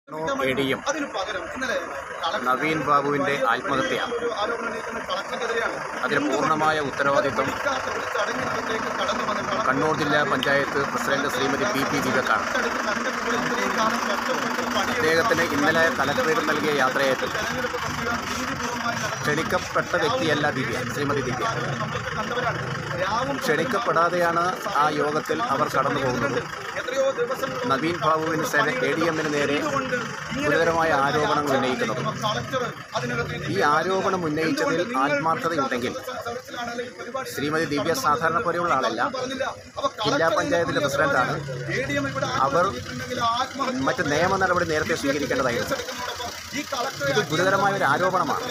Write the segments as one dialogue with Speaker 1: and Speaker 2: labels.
Speaker 1: A ഡിയും
Speaker 2: അതിനു പകരം ഇന്നലെ കളക്ടർ
Speaker 1: നവീൻ ബാബുവിന്റെ ആത്മഹത്യ
Speaker 2: ഒരു ആരോപണം ഉന്നയിക്കുന്ന കളക്ടർക്കെതിരെയാണ്
Speaker 1: അതിന് പൂർണ്ണമായ ഉത്തരവാദിത്വം
Speaker 2: ഇല്ലാത്ത ഒരു ചടങ്ങിനകത്തേക്ക് കടന്നു വന്ന കളക്ടർ
Speaker 1: കണ്ണൂർ ജില്ലാ panchayat president Shrimati P P ദിവ്യക്കാണ്
Speaker 2: അടുത്ത് തന്റെ മുകളിലേക്കാണ് കഷ്ടപ്പെട്ട് പണി
Speaker 1: അദ്ദേഹത്തിന് ഇന്നലെ കലക്ടറേറ്റ് നൽകിയ യാത്രയയത്തിൽ
Speaker 2: തെരഞ്ഞെടുപ്പ് പ്രക്രിയ നീതിപൂർവ്വമായി നടത്തി
Speaker 1: ക്ഷണിക്കപ്പെട്ട വ്യക്തിയല്ല ദിവ്യ ശ്രീമതി ദിവ്യ
Speaker 2: നമ്മളൊക്കെ കണ്ടവരാണ് രാവും
Speaker 1: ക്ഷണിക്കപ്പെടാതെയാണ് ആ യോഗത്തിൽ അവർ കടന്നു പോകുന്നത്
Speaker 2: എത്രയോ ദിവസം
Speaker 1: നവീൻ ബാബുവിന് എ ഡി എമ്മിന് നേരെ ഗുരുതരമായ ആരോപണങ്ങൾ ഉന്നയിക്കുന്നത്
Speaker 2: കളക്ടർ അതിനകത്ത്
Speaker 1: ഈ ആരോപണം ഉന്നയിച്ചതിൽ ആത്മാർത്ഥതയുണ്ടെങ്കിൽ
Speaker 2: സദസ്സിലാണ് അല്ലെങ്കിൽ പരിപാടി
Speaker 1: ശ്രീമതി ദിവ്യ സാധാരണ പോലെയുള്ള ആളല്ല
Speaker 2: പറഞ്ഞില്ല അപ്പൊ
Speaker 1: ജില്ലാ പഞ്ചായത്തിലെ പ്രസിഡന്റാണ്
Speaker 2: എ ഡി എം ഇവിടെ
Speaker 1: അവർ
Speaker 2: ആത്മഹത്യയുണ്ടെങ്കിൽ ആത്മഹത്യ
Speaker 1: മറ്റ് നിയമ നടപടി നേരത്തെ സ്വീകരിക്കേണ്ടതായിരുന്നു
Speaker 2: ഈ കളക്ടറെ
Speaker 1: ഇത് ഗുരുതരമായ ഒരു ആരോപണമാണ്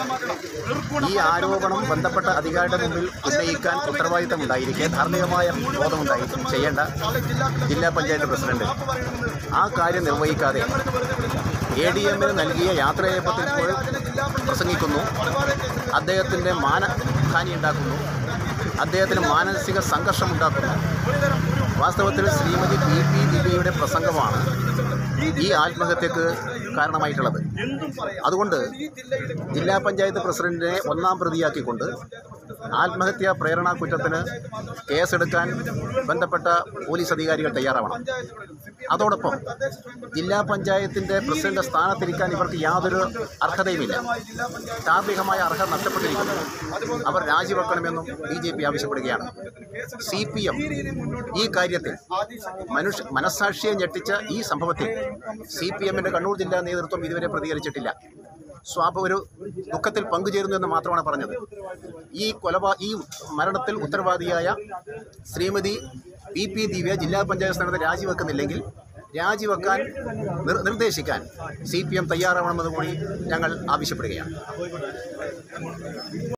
Speaker 1: ഈ ആരോപണം ബന്ധപ്പെട്ട അധികാരിയുടെ മുമ്പിൽ ഉന്നയിക്കാൻ ഉത്തരവാദിത്തം ഉണ്ടായിരിക്കെ ധാർമ്മികമായ ബോധമുണ്ടായിരിക്കും ചെയ്യേണ്ട ജില്ലാ പഞ്ചായത്ത് പ്രസിഡന്റ് ആ കാര്യം നിർവഹിക്കാതെ എ ഡി എമ്മിന് നൽകിയ യാത്രയയപ്പത്തിൽ പോയി പ്രസംഗിക്കുന്നു അദ്ദേഹത്തിൻ്റെ മാനഹാനി ഉണ്ടാക്കുന്നു അദ്ദേഹത്തിന് മാനസിക സംഘർഷമുണ്ടാക്കുന്നു വാസ്തവത്തിൽ ശ്രീമതി പി പി ദിവ്യയുടെ പ്രസംഗമാണ് ഈ ആത്മഹത്യക്ക് കാരണമായിട്ടുള്ളത് അതുകൊണ്ട് ജില്ലാ പഞ്ചായത്ത് പ്രസിഡന്റിനെ ഒന്നാം പ്രതിയാക്കിക്കൊണ്ട് ആത്മഹത്യാ പ്രേരണാ കുറ്റത്തിന് കേസെടുക്കാൻ ബന്ധപ്പെട്ട പോലീസ് അധികാരികൾ തയ്യാറാവണം അതോടൊപ്പം ജില്ലാ പഞ്ചായത്തിൻ്റെ പ്രസിഡന്റ് സ്ഥാനത്തിരിക്കാൻ ഇവർക്ക് യാതൊരു അർഹതയുമില്ല ധാർമ്മികമായ അർഹത നഷ്ടപ്പെട്ടിരിക്കുന്നു അവർ രാജിവെക്കണമെന്നും ബി ജെ പി ആവശ്യപ്പെടുകയാണ് സി പി എം ഈ കാര്യത്തിൽ മനുഷ്യ മനസാക്ഷിയെ ഞെട്ടിച്ച ഈ സംഭവത്തിൽ സി പി എമ്മിൻ്റെ കണ്ണൂർ ജില്ലാ നേതൃത്വം ഇതുവരെ പ്രതികരിച്ചിട്ടില്ല സ്വാഭ ഒരു ദുഃഖത്തിൽ പങ്കുചേരുന്നു എന്ന് മാത്രമാണ് പറഞ്ഞത് ഈ കൊലപാ ഈ മരണത്തിൽ ഉത്തരവാദിയായ ശ്രീമതി പി പി ദിവ്യ ജില്ലാ പഞ്ചായത്ത് സ്ഥാനത്ത് രാജിവെക്കുന്നില്ലെങ്കിൽ രാജിവെക്കാൻ നിർ- നിർദ്ദേശിക്കാൻ സി പി എം തയ്യാറാവണമെന്ന് കൂടി ഞങ്ങൾ ആവശ്യപ്പെടുകയാണ്